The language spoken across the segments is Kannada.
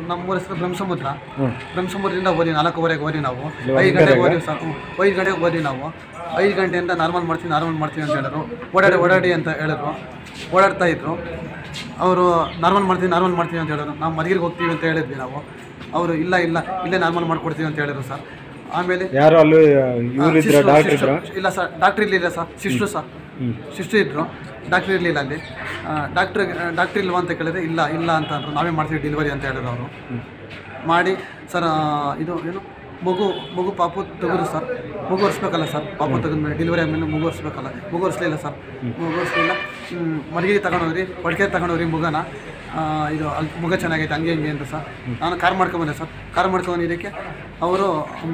ನಮ್ಮೂರ ಹೆಸರು ಬ್ರಹ್ಮಸಮುದ್ರ ಹ್ಞೂ ಬ್ರಹ್ಮಸಮುದ್ರದಿಂದ ಹೋದ್ವಿ ನಾಲ್ಕೂವರೆಗೆ ಹೋದ್ವಿ ನಾವು ಐದು ಗಂಟೆಗೆ ಹೋದ್ವಿ ಸರ್ ಹ್ಞೂ. ಐದು ಗಂಟೆಗೆ ಹೋದ್ವಿ ನಾವು ಐದು ಗಂಟೆಯಿಂದ ನಾರ್ಮಲ್ ಮಾಡ್ತೀವಿ ನಾರ್ಮಲ್ ಮಾಡ್ತೀವಿ ಅಂತ ಹೇಳಿದ್ರು ಓಡಾಡಿ ಓಡಾಡಿ ಅಂತ ಹೇಳಿದ್ರು ಓಡಾಡ್ತಾ ಇದ್ರು ಅವರು ನಾರ್ಮಲ್ ಮಾಡ್ತೀವಿ ನಾರ್ಮಲ್ ಮಾಡ್ತೀವಿ ಅಂತ ಹೇಳಿದ್ರು ನಾವು ಮದಿಗಿರಿಗೆ ಹೋಗ್ತೀವಿ ಅಂತ ಹೇಳಿದ್ವಿ ನಾವು ಅವರು ಇಲ್ಲ ಇಲ್ಲ ಇಲ್ಲೇ ನಾರ್ಮಲ್ ಮಾಡ್ಕೊಡ್ತೀವಿ ಅಂತ ಹೇಳಿದ್ರು ಸರ್ ಆಮೇಲೆ ಯಾರು ಅಲ್ಲಿ ಇವ್ರು ಇದ್ರ ಸಿಸ್ಟ್ರು- ಡಾಕ್ಟರ್ ಸಿಸ್ಟ್ರು- ಇದ್ರ ಇಲ್ಲ ಸರ್ ಡಾಕ್ಟ್ರ್ ಇರಲಿಲ್ಲ ಸರ್ ಸಿಸ್ಟ್ರು ಸರ್ ಹ್ಞೂ ಸಿಸ್ಟ್ರು ಇದ್ದರು ಡಾಕ್ಟ್ರ್ ಇರಲಿಲ್ಲ ಅಲ್ಲಿ ಡಾಕ್ಟ್ರ್ ಡಾಕ್ಟ್ರ್ ಇಲ್ವಾ ಅಂತ ಕೇಳಿದ್ರೆ ಇಲ್ಲ ಇಲ್ಲ ಅಂತ ಅಂದರು ನಾವೇ ಮಾಡ್ತೀವಿ ಡೆಲಿವರಿ ಅಂತ ಹೇಳಿದ್ರು ಅವರು ಮಾಡಿ ಸರ್ ಆ, ಇದು ಏನು ಮಗು ಮಗು ಪಾಪು ತೆಗೆದ್ರು ಸರ್ ಮಗು ಒರೆಸ್ಬೇಕಲ್ಲ ಸರ್ ಪಾಪು ತೆಗೆದ್ಮೇಲೆ ಡೆಲಿವರಿ ಆದಮೇಲೆ ಮಗು ಒರೆಸ್ಬೇಕಲ್ಲ ಮಗು ಒರೆಸ್ಲಿಲ್ಲ ಸರ್ ಮಗು ಒರೆಸ್ಲಿಲ್ಲ ಮಲಗಿರಿ ತಗೊಂಡೋಗ್ರಿ ಒಡಕೆ ತಗೊಂಡೋಗ್ರಿ ಮಗನ ಆ, ಇದು ಅಲ್ಲಿ ಮಗ ಚೆನ್ನಾಗೈತೆ ಹಂಗೆ ಹಿಂಗೆ ಅಂತ ಸರ್ ನಾನು ಕಾರ್ ಮಾಡ್ಕೊಂಬಂದೆ ಸರ್ ಕಾರ್ ಮಾಡ್ಕೊಂಡಿದ್ದಕ್ಕೆ ಅವರು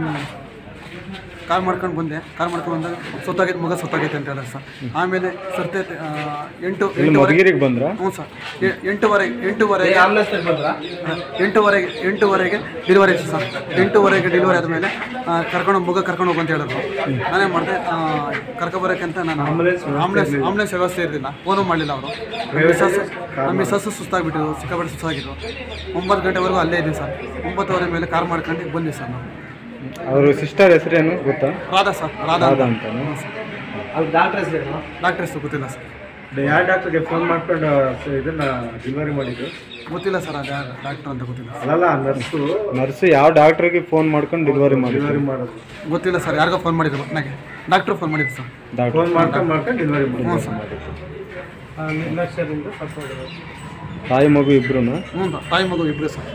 ಕಾರ್ ಮಾಡ್ಕೊಂಡು ಬಂದೆ ಕಾರ್ ಮಾಡ್ಕೊಂಡು ಬಂದಾಗ ಸುತ್ತಾಗೈತೆ ಮಗ ಸುತ್ತಾಗೈತೆ ಅಂತ ಹೇಳಿದ್ರು ಸರ್ ಆಮೇಲೆ ಸರ್ತೈತೆ ಆ, ಎಂಟು ಇಲ್ಲಿ ಎಂಟುವರೆ ಮಧುಗಿರಿಗೆ ಬಂದ್ರ ಹ್ಞೂ ಸರ್ ಎ- ಎಂಟುವರೆಗೆ ಎಂಟುವರೆಗೆ ಎಂಟುವರೆಗೆ ಎಂಟುವರೆಗೆ ಡೆಲಿವರಿ ಆಯ್ತು ಸರ್ ಎಂಟುವರೆಗೆ ಡೆಲಿವರಿ ಆದಮೇಲೆ ಕರ್ಕೊಂಡು ಮಗ ಕರ್ಕೊಂಡು ಹೋಗು ಅಂತ ಹೇಳಿದ್ರು ನಾನೇ ಮಾಡಿದೆ ಕರ್ಕೊಬರೋಕೆ ಅಂತ ನಾನು ಆಂಬುಲೆನ್ಸ್ ಆಂಬುಲೆನ್ಸ್ ವ್ಯವಸ್ಥೆ ಇರಲಿಲ್ಲ ಫೋನು ಮಾಡಲಿಲ್ಲ ಅವರು ಮಿಸಸ್ ನಮ್ಮ ಮಿಸಸ್ ಸುಸ್ತಾಗ್ಬಿಟ್ಟಿದ್ರು ಸಿಕ್ಕಾಪಟ್ಟೆ ಸುಸ್ತಾಗಿದ್ರು ಒಂಬತ್ತು ಗಂಟೆವರೆಗೂ ಅಲ್ಲೇ ಇದ್ದೀವಿ ಸರ್ ಒಂಬತ್ತುವರೆ ಮೇಲೆ ಕಾರ್ ಮಾಡ್ಕೊಂಡು ಬಂದ್ವಿ ಸರ್ ನಾವು ಅವ್ರ ಸಿಸ್ಟರ್ ಹೆಸರೇನು ಗೊತ್ತಾ ರಾಧಾ ಸರ್ ರಾಧಾ ರಾಧಾ ಅಂತಾನು ಅಲ್ಲಿ ಡಾಕ್ಟರ್ ಹೆಸರೇನು ಡಾಕ್ಟರ್ ಹೆಸರು ಗೊತ್ತಿಲ್ಲ ಸರ್ ಯಾವ ಡಾಕ್ಟರ್ಗೆ ಫೋನ್ ಮಾಡ್ಕೊಂಡು ಸ- ಇದನ್ನ ಡೆಲಿವರಿ ಮಾಡಿದ್ದು ಗೊತ್ತಿಲ್ಲ ಸರ್ ಅದು ಯಾರು ಡಾಕ್ಟರ್ ಅಂತ ಗೊತ್ತಿಲ್ಲ ಅಲ್ಲಲ್ಲ ನರ್ಸು ನರ್ಸ್ ಯಾವ ಡಾಕ್ಟ್ರಿಗೆ ಫೋನ್ ಮಾಡ್ಕೊಂಡು ಡೆಲಿವರಿ ಮಾಡಿ ಡೆಲಿವರಿ ಮಾಡೋದು ಗೊತ್ತಿಲ್ಲ ಸರ್ ಯಾರಿಗೋ ಫೋನ್ ಮಾಡಿದ್ರು ನನಗೆ ಡಾಕ್ಟ್ರು ಫೋನ್ ಮಾಡಿದ್ರು ಸರ್ ಡಾಕ್ಟರ್ ಫೋನ್ ಮಾಡ್ಕೊಂಡು ಮಾಡ್ಕೊಂಡು ಡೆಲಿವರಿ ಹ್ಞೂ ಮಾಡಿ ಸರ್ ನಿರ್ಲಕ್ಷ್ಯದಿಂದ ಸತ್ತೋಗಿರೋದು ತಾಯಿ ಮಗು ಇಬ್ರು ಹ್ಞೂ ತಾಯಿ ಮಗು ಇಬ್ಬರು ಸರ್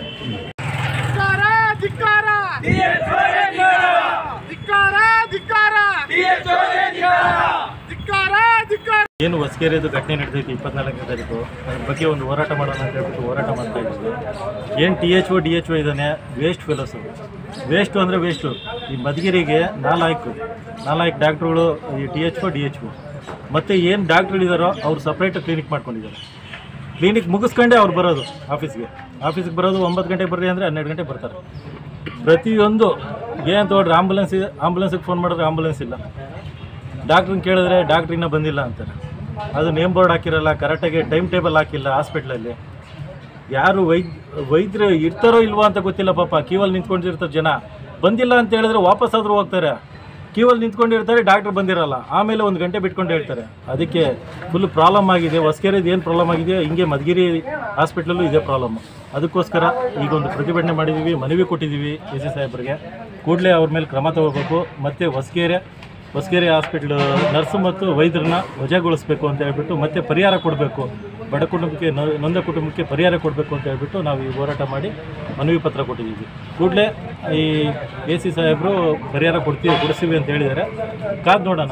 ಏನು ಹೊಸಕೆರೆದು ಘಟನೆ ನಡೆದೈತಿ ಇಪ್ಪತ್ನಾಲ್ಕನೇ ತಾರೀಕು ಅದ್ರ ಬಗ್ಗೆ ಒಂದು ಹೋರಾಟ ಮಾಡೋಣ ಅಂತ ಹೇಳ್ಬಿಟ್ಟು ಹೋರಾಟ ಮಾಡ್ತಾ ಇದ್ದೀವಿ ಏನು T H O D H O ಇದ್ದಾನೆ ವೇಸ್ಟ್ ಫೆಲೋಸು ವೇಸ್ಟು ಅಂದರೆ ವೇಸ್ಟು ಈ ಮಧುಗಿರಿಗೆ ನಾಲ್ಕು ನಾಲ್ಕು ಡಾಕ್ಟ್ರುಗಳು ಈ T H O D H O ಮತ್ತು ಏನು ಡಾಕ್ಟ್ರುಗಳಿದಾರೋ ಅವ್ರು ಸಪ್ರೇಟ್ ಕ್ಲಿನಿಕ್ ಮಾಡ್ಕೊಂಡಿದ್ದಾರೆ ಕ್ಲಿನಿಕ್ ಮುಗಿಸ್ಕೊಂಡೇ ಅವ್ರು ಬರೋದು ಆಫೀಸ್ಗೆ ಆಫೀಸ್ಗೆ ಬರೋದು ಒಂಬತ್ತು ಗಂಟೆಗೆ ಬರ್ರಿ ಅಂದರೆ ಹನ್ನೆರಡು ಗಂಟೆಗೆ ಬರ್ತಾರೆ ಪ್ರತಿಯೊಂದು ಏನು ತಗೊಳ್ರಿ ಆಂಬುಲೆನ್ಸ್ ಆಂಬುಲೆನ್ಸಿಗೆ ಫೋನ್ ಮಾಡಿದ್ರೆ ಆಂಬುಲೆನ್ಸ್ ಇಲ್ಲ ಡಾಕ್ಟ್ರನ್ನ ಕೇಳಿದ್ರೆ ಡಾಕ್ಟ್ರ್ ಇನ್ನೂ ಬಂದಿಲ್ಲ ಅಂತಾರೆ ಅದು ನೇಮ್ ಬೋರ್ಡ್ ಹಾಕಿರಲ್ಲ ಕರೆಕ್ಟಾಗಿ ಟೈಮ್ ಟೇಬಲ್ ಹಾಕಿಲ್ಲ ಹಾಸ್ಪಿಟ್ಲಲ್ಲಿ ಯಾರು ವೈದ್ ವೈದ್ಯರು ಇರ್ತಾರೋ ಇಲ್ವೋ ಅಂತ ಗೊತ್ತಿಲ್ಲ ಪಾಪ ಕ್ಯೂವಲ್ಲಿ ನಿಂತ್ಕೊಂಡಿರ್ತಾರೆ ಜನ ಬಂದಿಲ್ಲ ಅಂತ ಹೇಳಿದ್ರೆ ವಾಪಸ್ ಆದರೂ ಹೋಗ್ತಾರೆ ಕ್ಯೂವಲ್ಲಿ ನಿಂತ್ಕೊಂಡಿರ್ತಾರೆ ಡಾಕ್ಟ್ರ್ ಬಂದಿರಲ್ಲ ಆಮೇಲೆ ಒಂದು ಗಂಟೆ ಬಿಟ್ಕೊಂಡು ಹೇಳ್ತಾರೆ ಅದಕ್ಕೆ ಫುಲ್ ಪ್ರಾಬ್ಲಮ್ ಆಗಿದೆ ಹೊಸಕೆರೆದು ಏನು ಪ್ರಾಬ್ಲಮ್ ಆಗಿದೆ ಹಿಂಗೆ ಮಧುಗಿರಿ ಹಾಸ್ಪಿಟ್ಲಲ್ಲೂ ಇದೇ ಪ್ರಾಬ್ಲಮ್ ಅದಕ್ಕೋಸ್ಕರ ಈಗ ಒಂದು ಪ್ರತಿಭಟನೆ ಮಾಡಿದ್ದೀವಿ ಮನವಿ ಕೊಟ್ಟಿದ್ದೀವಿ ಎ ಸಿ ಸಾಹೇಬ್ರಿಗೆ ಕೂಡಲೇ ಅವ್ರ ಮೇಲೆ ಕ್ರಮ ತಗೋಬೇಕು ಮತ್ತು ಹೊಸಕೆರೆ ಹೊಸಕೆರೆ ಹಾಸ್ಪಿಟ್ಲ್ ನರ್ಸು ಮತ್ತು ವೈದ್ಯರನ್ನ ವಜಾಗೊಳಿಸಬೇಕು ಅಂತ ಹೇಳ್ಬಿಟ್ಟು ಮತ್ತೆ ಪರಿಹಾರ ಕೊಡಬೇಕು ಬಡ ಕುಟುಂಬಕ್ಕೆ ನೊ- ನೊಂದ ಕುಟುಂಬಕ್ಕೆ ಪರಿಹಾರ ಕೊಡಬೇಕು ಅಂತ ಹೇಳ್ಬಿಟ್ಟು ನಾವು ಈ ಹೋರಾಟ ಮಾಡಿ ಮನವಿ ಪತ್ರ ಕೊಟ್ಟಿದ್ದೀವಿ ಕೂಡಲೇ ಈ ಎ ಸಿ ಸಾಹೇಬರು ಪರಿಹಾರ ಕೊಡ್ತೀವಿ ಕೊಡಿಸ್ತೀವಿ ಅಂತ ಹೇಳಿದ್ದಾರೆ ಕಾದು ನೋಡೋಣ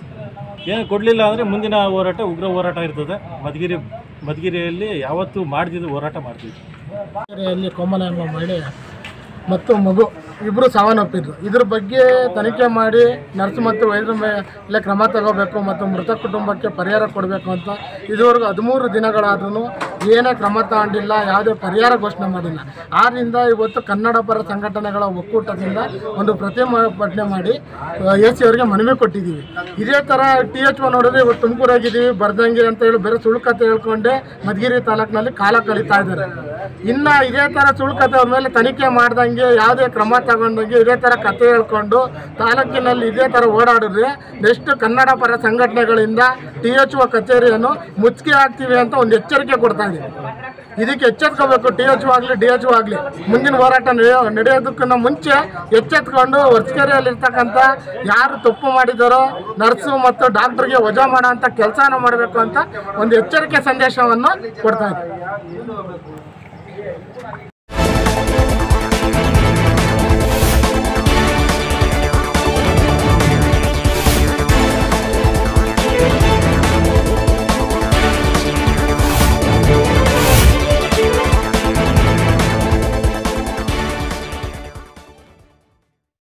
ಏನು ಕೊಡಲಿಲ್ಲ ಅಂದರೆ ಮುಂದಿನ ಹೋರಾಟ ಉಗ್ರ ಹೋರಾಟ ಇರ್ತದೆ ಮಧುಗಿರಿ ಮಧುಗಿರಿಯಲ್ಲಿ ಯಾವತ್ತೂ ಮಾಡ್ದಿದ್ದು ಹೋರಾಟ ಮಾಡ್ತೀವಿ ಕೆರೆಯಲ್ಲಿ ಕೋಮಲ ಎಂಬ ಮಹಿಳೆ ಮತ್ತು ಮಗು ಇಬ್ಬರು ಸಾವನ್ನಪ್ಪಿದ್ರು ಇದ್ರ ಬಗ್ಗೆ ತನಿಖೆ ಮಾಡಿ ನರ್ಸ್ ಮತ್ತು ವೈದ್ಯರ ಮೇಲೆ ಕ್ರಮ ತಗೋಬೇಕು ಮತ್ತು ಮೃತ ಕುಟುಂಬಕ್ಕೆ ಪರಿಹಾರ ಕೊಡಬೇಕು ಅಂತ ಇದುವರೆಗೂ ಹದಿಮೂರು ದಿನಗಳಾದ್ರೂ ಏನೇ ಕ್ರಮ ತಗೊಂಡಿಲ್ಲ ಯಾವುದೇ ಪರಿಹಾರ ಘೋಷಣೆ ಮಾಡಿಲ್ಲ ಆದ್ದರಿಂದ ಇವತ್ತು ಕನ್ನಡ ಪರ ಸಂಘಟನೆಗಳ ಒಕ್ಕೂಟದಿಂದ ಒಂದು ಪ್ರತಿಭಟನೆ ಮಾಡಿ ಎ ಸಿ ಅವರಿಗೆ ಮನವಿ ಕೊಟ್ಟಿದ್ದೀವಿ ಇದೇ ಥರ ಟಿ ಎಚ್ ಒ ನೋಡಿದ್ರೆ ಇವತ್ತು ತುಮಕೂರಾಗಿದ್ದೀವಿ ಬರ್ದಂಗೆ ಅಂತ ಹೇಳಿ ಬೇರೆ ಸುಳ್ಳು ಕತೆ ಹೇಳ್ಕೊಂಡೆ ಮಧುಗಿರಿ ತಾಲೂಕಿನಲ್ಲಿ ಕಾಲ ಕಳೀತಾ ಇದ್ದಾರೆ ಇನ್ನ ಇದೇ ತರ ಸುಳ್ಳು ಕತೆ ಅವ್ರ ಮೇಲೆ ತನಿಖೆ ಮಾಡ್ದಂಗೆ ಯಾವುದೇ ಕ್ರಮ ತಗೊಂಡಂಗೆ ಇದೇ ತರ ಕತೆ ಹೇಳ್ಕೊಂಡು ತಾಲೂಕಿನಲ್ಲಿ ಇದೇ ತರ ಓಡಾಡಿದ್ರೆ ನೆಕ್ಸ್ಟ್ ಕನ್ನಡ ಪರ ಸಂಘಟನೆಗಳಿಂದ ಟಿ ಎಚ್ ಒ ಕಚೇರಿಯನ್ನು ಮುಚ್ಚಿಗೆ ಹಾಕ್ತೀವಿ ಅಂತ ಒಂದು ಎಚ್ಚರಿಕೆ ಕೊಡ್ತಾ ಇದೀವಿ ಇದಕ್ಕೆ ಎಚ್ಚೆತ್ಕೋಬೇಕು ಟಿ ಎಚ್ ಆಗಲಿ ಡಿ ಎಚ್ ಆಗಲಿ ಮುಂದಿನ ಹೋರಾಟ ನಡೆಯೋ ನಡೆಯೋದಕ್ಕಿಂತ ಮುಂಚೆ ಎಚ್ಚೆತ್ಕೊಂಡು ಹೊರಸ್ಕೆರೆಯಲ್ಲಿರ್ತಕ್ಕಂಥ ಯಾರು ತಪ್ಪು ಮಾಡಿದಾರೋ ನರ್ಸು ಮತ್ತು ಡಾಕ್ಟರ್ಗೆ ವಜಾ ಮಾಡೋ ಅಂತ ಕೆಲಸನ ಮಾಡಬೇಕು ಅಂತ ಒಂದು ಎಚ್ಚರಿಕೆ ಸಂದೇಶವನ್ನು ಕೊಡ್ತಾ ಇದ್ದೀವಿ